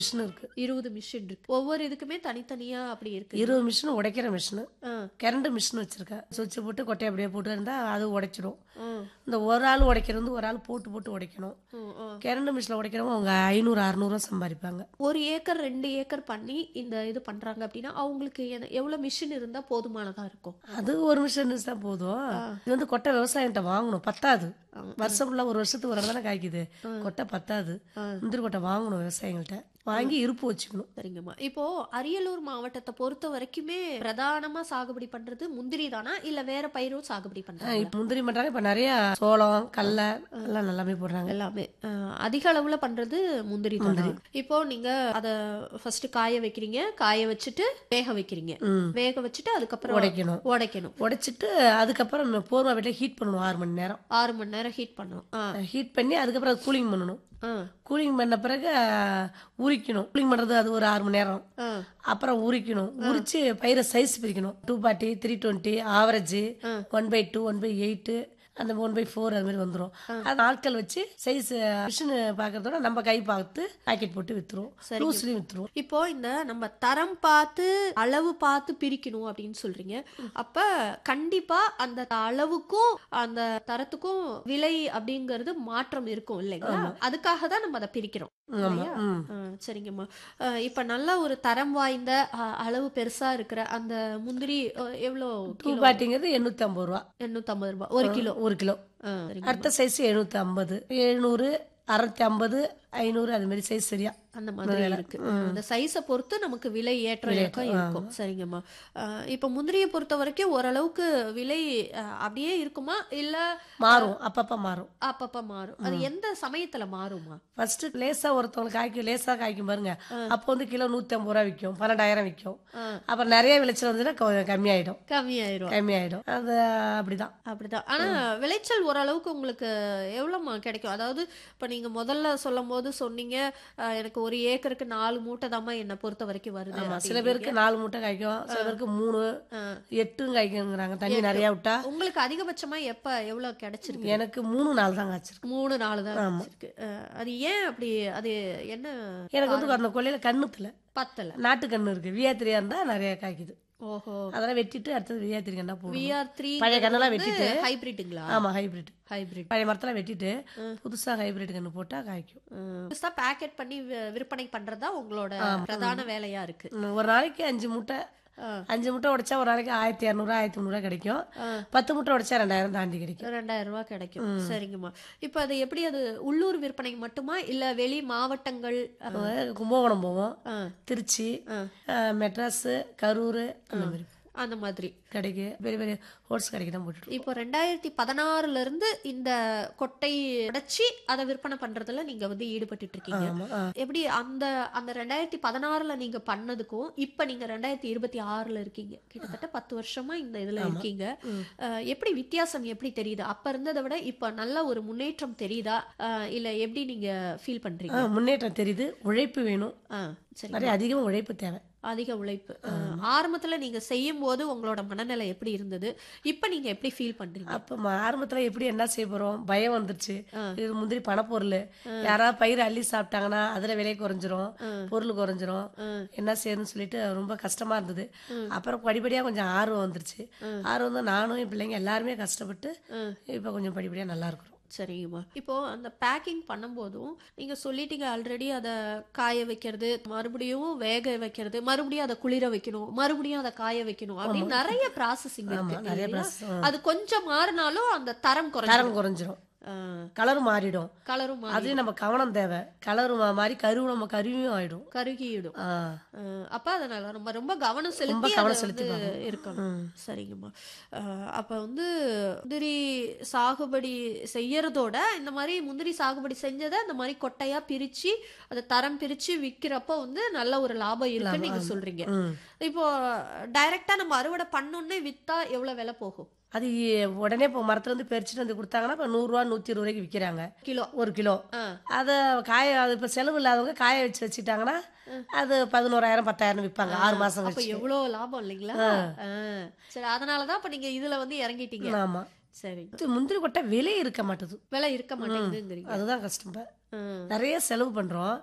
Machine இருக்கு இருபது machine இருக்கு ஒவ்வொரு இதுக்குமே தனித்தனியா அப்படி இருக்கு இருபது மிஷின் உடைக்கிற மிஷின் ஆ, கரண்ட் மிஷின் வச்சிருக்கேன் சுவிட்ச் போட்டு கொட்டையை அப்படியே போட்டு இருந்தா அது உடைச்சிடும் ஆ, இந்த ஒரு ஆள் உடைக்கிறது வந்து ஒரு ஆள் போட்டு போட்டு உடைக்கணும் ம், ஆ. கரண்ட் மிஷினில் உடைக்கிறவங்க அவங்க ஐநூறு அறநூறுவா சம்பாதிப்பாங்க ஒரு ஏக்கர் ரெண்டு ஏக்கர் பண்ணி இந்த இது பண்றாங்க அப்படின்னா அவங்களுக்கு என்ன- எவ்வளவு மிஷின் இருந்தா போதுமானதா இருக்கும் அது ஒரு மிஷின் தான் போதும் இது வந்து கொட்டை விவசாயிகிட்ட வாங்கணும் பத்தாது வருஷம் ஃபுல்லாக ஒரு வருஷத்துக்கு ஒரு தானே காய்க்குது கொட்டை பத்தாது முந்திரி கொட்டை வாங்கணும் விவசாயிகள்ட்ட வாங்கி இருப்பு வச்சுக்கணும் சரிங்கம்மா இப்போ அரியலூர் மாவட்டத்தை பொறுத்த வரைக்குமே பிரதானமா சாகுபடி பண்றது முந்திரி தானா இல்ல வேற பயிரும் சாகுபடி பண்றாங்க இப்போ முந்திரி பண்ணுறாங்க இப்போ நிறைய சோளம் கடலை எல்லாம் நல்லாமே போடுறாங்க எல்லாமே அஹ், அதிக அளவுல பண்றது முந்திரி தான் இப்போ நீங்க அத ஃபர்ஸ்ட் காய வைக்கிறீங்க காய வச்சுட்டு வேக வைக்கிறீங்க ம். வேக வச்சுட்டு அதுக்கப்புறம் உடைக்கணும் உடைக்கணும் உடைச்சிட்டு அதுக்கப்புறம் போர்மா வீட்டில் ஹீட் பண்ணணும் ஆறு மணி நேரம் ஆறு மணி நேரம் ஹீட் பண்ணணும் ஆ, ஹீட் பண்ணி அதுக்கப்புறம் அது கூலிங் பண்ணணும் ஆ, கூலிங் பண்ண பிறகு அஹ், உரிக்கணும் கூலிங் பண்ணுறது அது ஒரு ஆறு மணி நேரம் ஆ. அப்புறம் உரிக்கணும் உரிச்சு பயிரை சைஸ் பிரிக்கணும் two forty three twenty average one by two one by eight அந்த ஒன் பை ஃபோர் அது மாதிரி வந்துடும் அது ஆட்கள் வச்சு சைஸ் மிஷின் பார்க்கறதோட நம்ம கை பார்த்து பாக்கெட் போட்டு வித்துருவோம் லூஸ்லையும் வித்துருவோம் இப்போ இந்த நம்ம தரம் பார்த்து அளவு பார்த்து பிரிக்கணும் அப்படின்னு சொல்றீங்க அப்ப கண்டிப்பா அந்த அளவுக்கும் அந்த தரத்துக்கும் விலை அப்படிங்கிறது மாற்றம் இருக்கும் இல்லைங்களா அதுக்காக தான் நம்ம அதை பிரிக்கிறோம் ஆமா இல்லையா? ம் ஆ, சரிங்கம்மா ஆ, இப்ப நல்ல ஒரு தரம் வாய்ந்த ஆ, அளவு பெருசா இருக்கிற அந்த முந்திரி ஆ, எவ்வளோ டூ ஃபார்ட்டிங்கிறது எண்ணூற்றி ஐம்பது ரூபா எண்ணூத்தம்பது ரூபாய் ஒரு கிலோ ஒரு கிலோ ஆ, சரிங்க அடுத்த சைஸ் எழுநூற்றி ஐம்பது எழுநூறு அறுநூத்தி ஐம்பது ஐநூறு அது மாதிரி சைஸ் சரியா அந்த மாதிரி இருக்கு அந்த சைஸை பொறுத்து நமக்கு விலை ஏற்ற இறக்கம் இருக்கும் சரிங்கம்மா அஹ் இப்ப முந்திரியை பொறுத்த வரைக்கும் ஓரளவுக்கு விலை அஹ், அப்படியே இருக்குமா இல்ல மாறும் அப்பப்போ மாறும் அப்பப்ப மாறும் அது எந்த சமயத்துல மாறுமா ஃபர்ஸ்ட் லேசா ஒருத்தவங்களுக்கு காய்க்கும் லேசா காய்க்கும் பாருங்க அப்போ வந்து கிலோ நூத்தி ஐம்பது ரூபா விற்கும் பன்னெண்டாயிரம் விற்கும் ஆ. அப்புறம் நிறைய விளைச்சல் வந்துன்னா கொ- கம்மியாயிடும் கம்மியாயிரும் கம்மியாயிடும் அது அப்படிதான் அப்படிதான் ஆனா விளைச்சல் ஓரளவுக்கு உங்களுக்கு எவ்வளவுமா கிடைக்கும் அதாவது இப்ப நீங்க முதல்ல சொல்லும் போது சொன்னீங்க அஹ், எனக்கு ஒரு ஏக்கருக்கு நாலு மூட்டை தாம்மா என்னை பொறுத்த வரைக்கும் வருது ஆமா சில அப்படின்னீங்க. பேருக்கு நாலு மூட்டை காய்க்கும் சில பேருக்கு மூணு ஆ. எட்டும் காய்க்குங்கிறாங்க தண்ணி நிறைய விட்டா உங்களுக்கு அதிகபட்சமா எப்ப எவ்வளவு கிடைச்சிருக்கு எனக்கு மூணு நாள் தான் காய்ச்சிருக்கு மூணு நாலு தான் கிடைச்சிருக்கு அஹ், அது ஏன் அப்படி அது என்ன எனக்கு வந்து அந்த கொல்லையில கண்ணுத்துல பத்தல நாட்டு கண்ணு இருக்கு வியாத்திரியா இருந்தா நிறைய காய்க்குது ஓஹோ அதெல்லாம் வெட்டிட்டு அடுத்தது வியாத்திரி கண்ணா போடும் விஆர் த்ரீ பழைய கண்ணெல்லாம் வெட்டிட்டு ஹைபிரிட்டுங்களா ஆமா ஹைபிரிட் ஹைபிரிட் பழைய மரத்தெல்லாம் வெட்டிட்டு புதுசா ஹைபிரிட் கண்ணு போட்டா காய்க்கும் புதுசா பேக்கெட் பண்ணி வி- விற்பனை பண்றதா உங்களோட பிரதான வேலையா இருக்கு ம், ஒரு நாளைக்கு அஞ்சு முட்டை ஆ. அஞ்சு முட்டை உடைச்சா ஒரு நாளைக்கு ஆயிரத்தி இரநூறு ஆயிரத்தி முந்நூறுவா கிடைக்கும் பத்து முட்டை உடைச்சா ரெண்டாயிரம் தாண்டி கிடைக்கும் ரெண்டாயிரம் ரூபாய் கிடைக்கும் சரிங்கம்மா இப்ப அது எப்படி அது உள்ளூர் விற்பனை மட்டுமா இல்ல வெளி மாவட்டங்கள் அஹ் கும்பகோணம் போவோம் ஆ, திருச்சி ஆ. அஹ் மெட்ராஸ் கரூர் அந்த மாதிரி அந்த மாதிரி கடைக்கு பெரிய பெரிய ஹோல்ஸ் கடைக்கு தான் போட்டுட்டு இப்போ ரெண்டாயிரத்தி பதினாறுல இருந்து இந்த கொட்டை உடைச்சி அதை விற்பனை பண்றதுல நீங்க வந்து ஈடுபட்டுட்டு இருக்கீங்க ஆமா ஆ. எப்படி அந்த அந்த ரெண்டாயிரத்தி பதினாறுல நீங்க பண்ணதுக்கும் இப்ப நீங்க ரெண்டாயிரத்தி இருபத்தி ஆறுல இருக்கீங்க கிட்டத்தட்ட பத்து வருஷமா இந்த இதுல இருக்கீங்க அஹ், எப்படி வித்தியாசம் எப்படி தெரியுது அப்ப இருந்ததை விட இப்ப நல்ல ஒரு முன்னேற்றம் தெரியுதா அஹ், இல்ல எப்படி நீங்க ஃபீல் பண்றீங்க ஆ, முன்னேற்றம் தெரியுது உழைப்பு வேணும் ஆ, சரி நிறைய அதிகமாக உழைப்பு தேவை அதிக உழைப்பு அஹ், ஆரம்பத்துல நீங்க செய்யும் போது உங்களோட மனநிலை எப்படி இருந்தது இப்ப நீங்க எப்படி ஃபீல் பண்றீங்க அப்போ ஆரம்பத்தில் எப்படி என்ன செய்ய போகிறோம் பயம் வந்துருச்சு இது முந்திரி பணப்பொருள் யாராவது பயிர் அள்ளி சாப்பிட்டாங்கன்னா அதில் விலை குறைஞ்சிரும் பொருள் குறைஞ்சிரும் என்ன செய்யணும்னு சொல்லிட்டு ரொம்ப கஷ்டமா இருந்தது அப்புறம் படிப்படியாக கொஞ்சம் ஆர்வம் வந்துருச்சு ஆர்வம் தான் நானும் என் பிள்ளைங்க எல்லாருமே கஷ்டப்பட்டு இப்போ கொஞ்சம் படிப்படியாக நல்லா இருக்கிறோம் சரிங்கம்மா இப்போ அந்த பேக்கிங் பண்ணும்போதும் நீங்க சொல்லிட்டீங்க ஆல்ரெடி அதை காய வைக்கிறது மறுபடியும் வேக வைக்கிறது மறுபடியும் அதை குளிர வைக்கணும் மறுபடியும் அதை காய வைக்கணும் அப்படின்னு நிறைய ப்ராசஸிங் இருக்கு நிறைய இல்லைங்களா? process, அது கொஞ்சம் மாறினாலும் அந்த தரம் குறைஞ்சிரும் தரம் குறைஞ்சிரும் கலர் மாறிடும் கலரும் மாறி அதுலயும் நம்ம கவனம் தேவை கலர் மாதிரி கருவு நம்ம கருவியும் ஆயிடும் கருகிடும் ஆ. அஹ் அப்ப அதனால ரொம்ப ரொம்ப கவனம் செலுத்தி கவனம் அதை செலுத்தி வந்து பார்க்கணும். இருக்கணும் சரிங்கம்மா அஹ் அப்ப வந்து முந்திரி சாகுபடி செய்யறதோட இந்த மாதிரி முந்திரி சாகுபடி செஞ்சதை இந்த மாதிரி கொட்டையா பிரிச்சு அதை தரம் பிரிச்சு விக்கிறப்ப வந்து நல்ல ஒரு லாபம் இருக்குன்னு நீங்க சொல்றீங்க ம். இப்போ டைரக்டா நம்ம அறுவடை பண்ணோன்னே வித்தா எவ்வளவு விலை போகும் அது உடனே இப்போ மரத்துல இருந்து பறிச்சுட்டு வந்து கொடுத்தாங்கன்னா இப்போ நூறுரூவா நூற்றி இருபது ரூபாய்க்கு விற்கிறாங்க கிலோ ஒரு கிலோ ஆ. அதை காய அது இப்போ செலவு இல்லாதவங்க காய வச்சு வச்சுட்டாங்கன்னா அது பதினோராயிரம் பத்தாயிரம் விற்பாங்க ஆறு மாசம் அப்ப கழிச்சு எவ்வளவு லாபம் இல்லைங்களா ஆ. சரி அதனாலதான் இப்ப நீங்க இதுல வந்து இறங்கிட்டீங்க ஆமா சரி இது முந்திரி கொட்டை விலை இருக்க மாட்டுது விலை இருக்க மாட்டேங்குதுங்கிறீங்க அதுதான் கஷ்டம் இப்ப. ஆ. நிறைய செலவு பண்றோம் ஆ.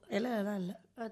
விலை தான் இல்லை